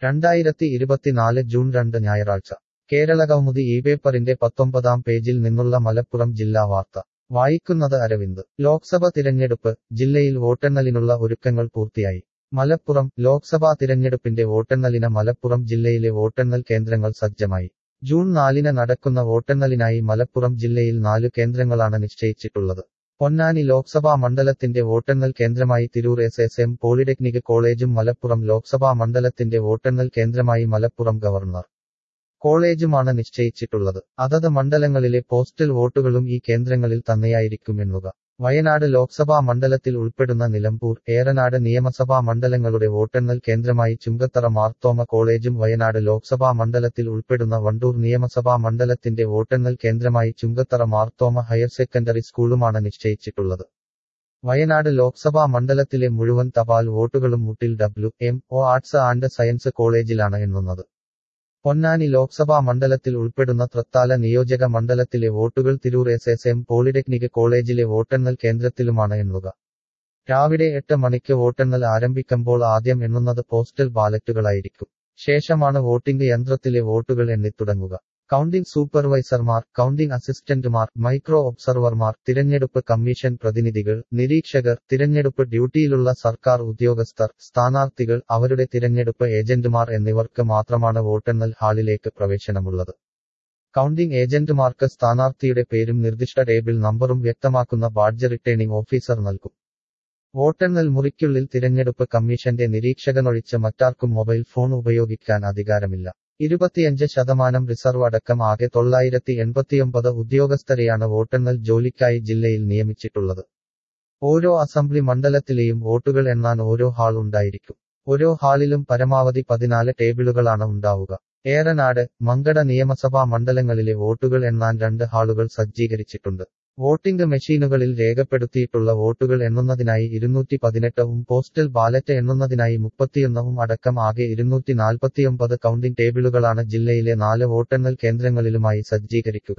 രണ്ടായിരത്തി ഇരുപത്തിനാല് ജൂൺ രണ്ട് ഞായറാഴ്ച കേരളകൗമുദി ഈ പേപ്പറിന്റെ പത്തൊമ്പതാം പേജിൽ നിന്നുള്ള മലപ്പുറം ജില്ലാ വാർത്ത വായിക്കുന്നത് അരവിന്ദ് ലോക്സഭ തിരഞ്ഞെടുപ്പ് ജില്ലയിൽ വോട്ടെണ്ണലിനുള്ള ഒരുക്കങ്ങൾ പൂർത്തിയായി മലപ്പുറം ലോക്സഭാ തിരഞ്ഞെടുപ്പിന്റെ വോട്ടെണ്ണലിന് മലപ്പുറം ജില്ലയിലെ വോട്ടെണ്ണൽ കേന്ദ്രങ്ങൾ സജ്ജമായി ജൂൺ നാലിന് നടക്കുന്ന വോട്ടെണ്ണലിനായി മലപ്പുറം ജില്ലയിൽ നാലു കേന്ദ്രങ്ങളാണ് നിശ്ചയിച്ചിട്ടുള്ളത് പൊന്നാനി ലോക്സഭാ മണ്ഡലത്തിന്റെ വോട്ടെണ്ണൽ കേന്ദ്രമായി Tirur S S M polytechnic കോളേജും മലപ്പുറം ലോക്സഭാ മണ്ഡലത്തിന്റെ വോട്ടെണ്ണൽ കേന്ദ്രമായി മലപ്പുറം ഗവർണർ കോളേജുമാണ് നിശ്ചയിച്ചിട്ടുള്ളത് അതത് മണ്ഡലങ്ങളിലെ പോസ്റ്റൽ വോട്ടുകളും ഈ കേന്ദ്രങ്ങളിൽ തന്നെയായിരിക്കും എണ്ണുക വയനാട് ലോക്സഭാ മണ്ഡലത്തിൽ ഉൾപ്പെടുന്ന നിലമ്പൂർ ഏറനാട് നിയമസഭാ മണ്ഡലങ്ങളുടെ വോട്ടെണ്ണൽ കേന്ദ്രമായി ചുങ്കത്തറ മാർത്തോമ കോളേജും വയനാട് ലോക്സഭാ മണ്ഡലത്തിൽ ഉൾപ്പെടുന്ന വണ്ടൂർ നിയമസഭാ മണ്ഡലത്തിന്റെ വോട്ടെണ്ണൽ കേന്ദ്രമായി ചുങ്കത്തറ മാർത്തോമ ഹയർ സെക്കൻഡറി സ്കൂളുമാണ് നിശ്ചയിച്ചിട്ടുള്ളത് വയനാട് ലോക്സഭാ മണ്ഡലത്തിലെ മുഴുവൻ തപാൽ വോട്ടുകളും Muttil W M O arts and science കോളേജിലാണ് എണ്ണുന്നത് പൊന്നാനി ലോക്സഭാ മണ്ഡലത്തിൽ ഉൾപ്പെടുന്ന തൃത്താല നിയോജക മണ്ഡലത്തിലെ വോട്ടുകൾ Tirur S S M polytechnic കോളേജിലെ വോട്ടെണ്ണൽ കേന്ദ്രത്തിലുമാണ് എണ്ണുക രാവിലെ എട്ട് മണിക്ക് വോട്ടെണ്ണൽ ആരംഭിക്കുമ്പോൾ ആദ്യം എണ്ണുന്നത് പോസ്റ്റൽ ബാലറ്റുകളായിരിക്കും ശേഷമാണ് വോട്ടിംഗ് യന്ത്രത്തിലെ വോട്ടുകൾ എണ്ണിത്തുടങ്ങുക കൗണ്ടിംഗ് സൂപ്പർവൈസർമാർ കൗണ്ടിംഗ് അസിസ്റ്റന്റുമാർ മൈക്രോ ഒബ്സർവർമാർ തിരഞ്ഞെടുപ്പ് കമ്മീഷൻ പ്രതിനിധികൾ നിരീക്ഷകർ തിരഞ്ഞെടുപ്പ് ഡ്യൂട്ടിയിലുള്ള സർക്കാർ ഉദ്യോഗസ്ഥർ സ്ഥാനാർത്ഥികൾ അവരുടെ തിരഞ്ഞെടുപ്പ് ഏജന്റുമാർ എന്നിവർക്ക് മാത്രമാണ് വോട്ടെണ്ണൽ ഹാളിലേക്ക് പ്രവേശനമുള്ളത് കൗണ്ടിംഗ് ഏജന്റുമാർക്ക് സ്ഥാനാർത്ഥിയുടെ പേരും നിർദ്ദിഷ്ട ടേബിൾ നമ്പറും വ്യക്തമാക്കുന്ന ബാഡ്ജ് റിട്ടേണിംഗ് ഓഫീസർ നൽകും വോട്ടെണ്ണൽ മുറിക്കുള്ളിൽ തിരഞ്ഞെടുപ്പ് കമ്മീഷന്റെ നിരീക്ഷകനൊഴിച്ച് മറ്റാർക്കും മൊബൈൽ ഫോൺ ഉപയോഗിക്കാൻ അധികാരമില്ല ഇരുപത്തിയഞ്ച് ശതമാനം റിസർവ് അടക്കം ആകെ തൊള്ളായിരത്തി എൺപത്തിയൊമ്പത് ഉദ്യോഗസ്ഥരെയാണ് വോട്ടെണ്ണൽ ജോലിക്കായി ജില്ലയിൽ നിയമിച്ചിട്ടുള്ളത് ഓരോ അസംബ്ലി മണ്ഡലത്തിലെയും വോട്ടുകൾ എണ്ണാൻ ഓരോ ഹാൾ ഉണ്ടായിരിക്കും ഓരോ ഹാളിലും പരമാവധി പതിനാല് ടേബിളുകളാണ് ഉണ്ടാവുക ഏറനാട് മങ്കട നിയമസഭാ മണ്ഡലങ്ങളിലെ വോട്ടുകൾ എണ്ണാൻ രണ്ട് ഹാളുകൾ സജ്ജീകരിച്ചിട്ടുണ്ട് വോട്ടിംഗ് മെഷീനുകളിൽ രേഖപ്പെടുത്തിയിട്ടുള്ള വോട്ടുകൾ എണ്ണുന്നതിനായി ഇരുന്നൂറ്റി പതിനെട്ടവും പോസ്റ്റൽ ബാലറ്റ് എണ്ണുന്നതിനായി മുപ്പത്തിയൊന്നവും അടക്കം ആകെ ഇരുന്നൂറ്റി നാൽപ്പത്തിയൊമ്പത് കൗണ്ടിംഗ് ടേബിളുകളാണ് ജില്ലയിലെ നാല് വോട്ടെണ്ണൽ കേന്ദ്രങ്ങളിലുമായി സജ്ജീകരിക്കുക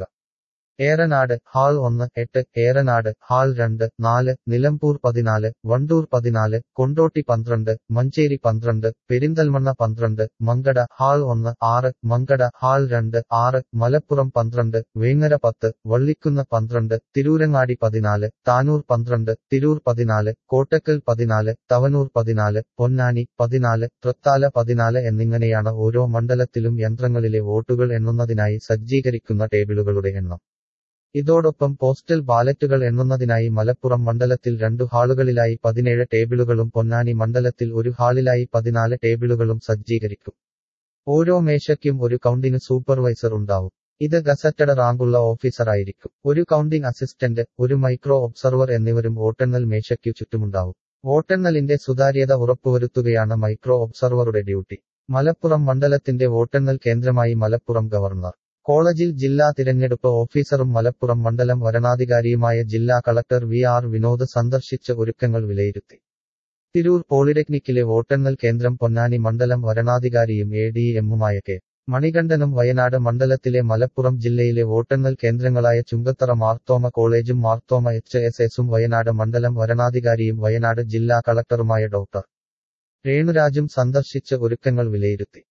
ഏറനാട് ഹാൾ ഒന്ന് എട്ട് ഏറനാട് ഹാൾ രണ്ട് നാല് നിലമ്പൂർ പതിനാല് വണ്ടൂർ പതിനാല് കൊണ്ടോട്ടി പന്ത്രണ്ട് മഞ്ചേരി പന്ത്രണ്ട് പെരിന്തൽമണ്ണ പന്ത്രണ്ട് മങ്കട ഹാൾ ഒന്ന് ആറ് മങ്കട ഹാൾ രണ്ട് ആറ് മലപ്പുറം പന്ത്രണ്ട് വേങ്ങര പത്ത് വള്ളിക്കുന്ന് പന്ത്രണ്ട് തിരൂരങ്ങാടി പതിനാല് താനൂർ പന്ത്രണ്ട് തിരൂർ പതിനാല് കോട്ടക്കൽ പതിനാല് തവനൂർ പതിനാല് പൊന്നാനി പതിനാല് തൃത്താല പതിനാല് എന്നിങ്ങനെയാണ് ഓരോ മണ്ഡലത്തിലും യന്ത്രങ്ങളിലെ വോട്ടുകൾ എണ്ണുന്നതിനായി സജ്ജീകരിക്കുന്ന ടേബിളുകളുടെ എണ്ണം ഇതോടൊപ്പം പോസ്റ്റൽ ബാലറ്റുകൾ എണ്ണുന്നതിനായി മലപ്പുറം മണ്ഡലത്തിൽ രണ്ടു ഹാളുകളിലായി പതിനേഴ് ടേബിളുകളും പൊന്നാനി മണ്ഡലത്തിൽ ഒരു ഹാളിലായി പതിനാല് ടേബിളുകളും സജ്ജീകരിക്കും ഓരോ മേശയ്ക്കും ഒരു കൗണ്ടിംഗ് സൂപ്പർവൈസർ ഉണ്ടാവും ഇത് ഗസറ്റഡ് റാങ്കുള്ള ഓഫീസറായിരിക്കും ഒരു കൗണ്ടിംഗ് അസിസ്റ്റന്റ് ഒരു മൈക്രോ ഒബ്സർവർ എന്നിവരും വോട്ടെണ്ണൽ മേശയ്ക്കു ചുറ്റുമുണ്ടാവും വോട്ടെണ്ണലിന്റെ സുതാര്യത ഉറപ്പുവരുത്തുകയാണ് മൈക്രോ ഒബ്സർവറുടെ ഡ്യൂട്ടി മലപ്പുറം മണ്ഡലത്തിന്റെ വോട്ടെണ്ണൽ കേന്ദ്രമായി മലപ്പുറം ഗവർണർ കോളേജിൽ ജില്ലാ തിരഞ്ഞെടുപ്പ് ഓഫീസറും മലപ്പുറം മണ്ഡലം വരണാധികാരിയുമായ ജില്ലാ കളക്ടർ വി ആർ വിനോദ് സന്ദർശിച്ച ഒരുക്കങ്ങൾ വിലയിരുത്തി തിരൂർ പോളിടെക്നിക്കിലെ വോട്ടെണ്ണൽ കേന്ദ്രം പൊന്നാനി മണ്ഡലം വരണാധികാരിയും എ ഡി എമ്മുമായ കെ മണികണ്ഠനും വയനാട് മണ്ഡലത്തിലെ മലപ്പുറം ജില്ലയിലെ വോട്ടെണ്ണൽ കേന്ദ്രങ്ങളായ ചുങ്കത്തറ മാർത്തോമ കോളേജും മാർത്തോമ എച്ച് എസ് എസും വയനാട് മണ്ഡലം വരണാധികാരിയും വയനാട് ജില്ലാ കളക്ടറുമായ ഡോക്ടർ രേണുരാജും സന്ദർശിച്ച് ഒരുക്കങ്ങൾ വിലയിരുത്തി